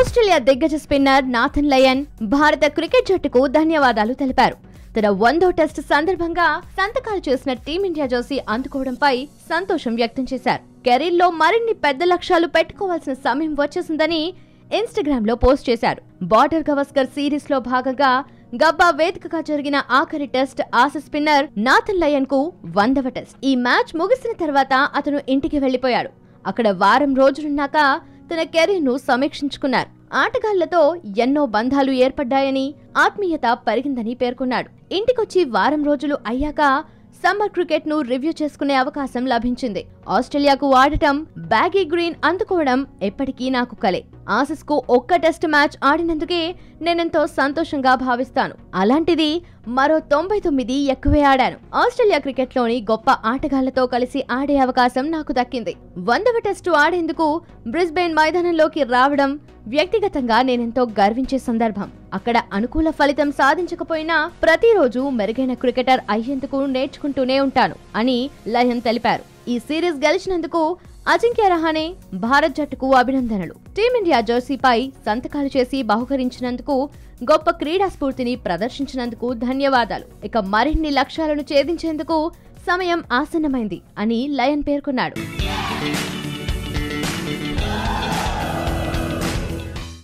Australia దిగ్గజ spinner Nathan Lyon భారత cricket జట్టుకు ధన్యవాదాలు తెలిపారు తన వందో టెస్ట్ సందర్భంగా సంతకాలు చేసిన టీమిండియా జోసి అందుకోవడంపై సంతోషం వ్యక్తం చేశారు కెరీర్లో మరిన్ని పెద్ద లక్ష్యాలు పెట్టుకోవాల్సిన సమయం వచ్చేసిందని ఇన్స్టాగ్రామ్ లో పోస్ట్ చేశారు బార్డర్ గవస్కర్ సిరీస్ లో భాగంగా గబ్బా వేదికగా జరిగిన ఆఖరి టెస్ట్ ఆస స్పిన్నర్ నాథన్ లయన్ కు వందవ టెస్ట్ ఈ మ్యాచ్ ముగిసిన తర్వాత అతను ఇంటికి వెళ్లిపోయాడు అక్కడ వారం రోజులున్నాక తన కెరీర్ ను సమీక్షించుకున్నారు ఆటగాళ్లతో ఎన్నో బంధాలు ఏర్పడ్డాయని ఆత్మీయత పెరిగిందని పేర్కొన్నాడు ఇంటికొచ్చి వారం రోజులు అయ్యాక సమ్మర్ క్రికెట్ ను రివ్యూ చేసుకునే అవకాశం లభించింది ఆస్ట్రేలియాకు ఆడటం బ్యాగీ గ్రీన్ అందుకోవడం ఎప్పటికీ నాకు కలే ఆసీస్ కు ఒక్క టెస్ట్ మ్యాచ్ ఆడినందుకే నేనెంతో సంతోషంగా భావిస్తాను అలాంటిది మరో తొంభై తొమ్మిది ఎక్కువే ఆడాను ఆస్ట్రేలియా క్రికెట్ లోని గొప్ప ఆటగాళ్లతో కలిసి ఆడే అవకాశం నాకు దక్కింది వందవ టెస్టు ఆడేందుకు బ్రిస్బెయిన్ మైదానంలోకి రావడం వ్యక్తిగతంగా నేనెంతో గర్వించే సందర్భం అక్కడ అనుకూల ఫలితం సాధించకపోయినా ప్రతిరోజు మెరుగైన క్రికెటర్ అయ్యేందుకు నేర్చుకుంటూనే ఉంటాను అని లయన్ తెలిపారు ఈ సిరీస్ గెలిచినందుకు అజింక్య రహానే భారత్ జట్టుకు అభినందనలు టీమిండియా జెర్సీపై సంతకాలు చేసి బహుకరించినందుకు గొప్ప క్రీడా స్ఫూర్తిని ప్రదర్శించినందుకు ధన్యవాదాలు ఇక మరిన్ని లక్ష్యాలను ఛేదించేందుకు సమయం ఆసన్నమైంది అని లయన్ పేర్కొన్నాడు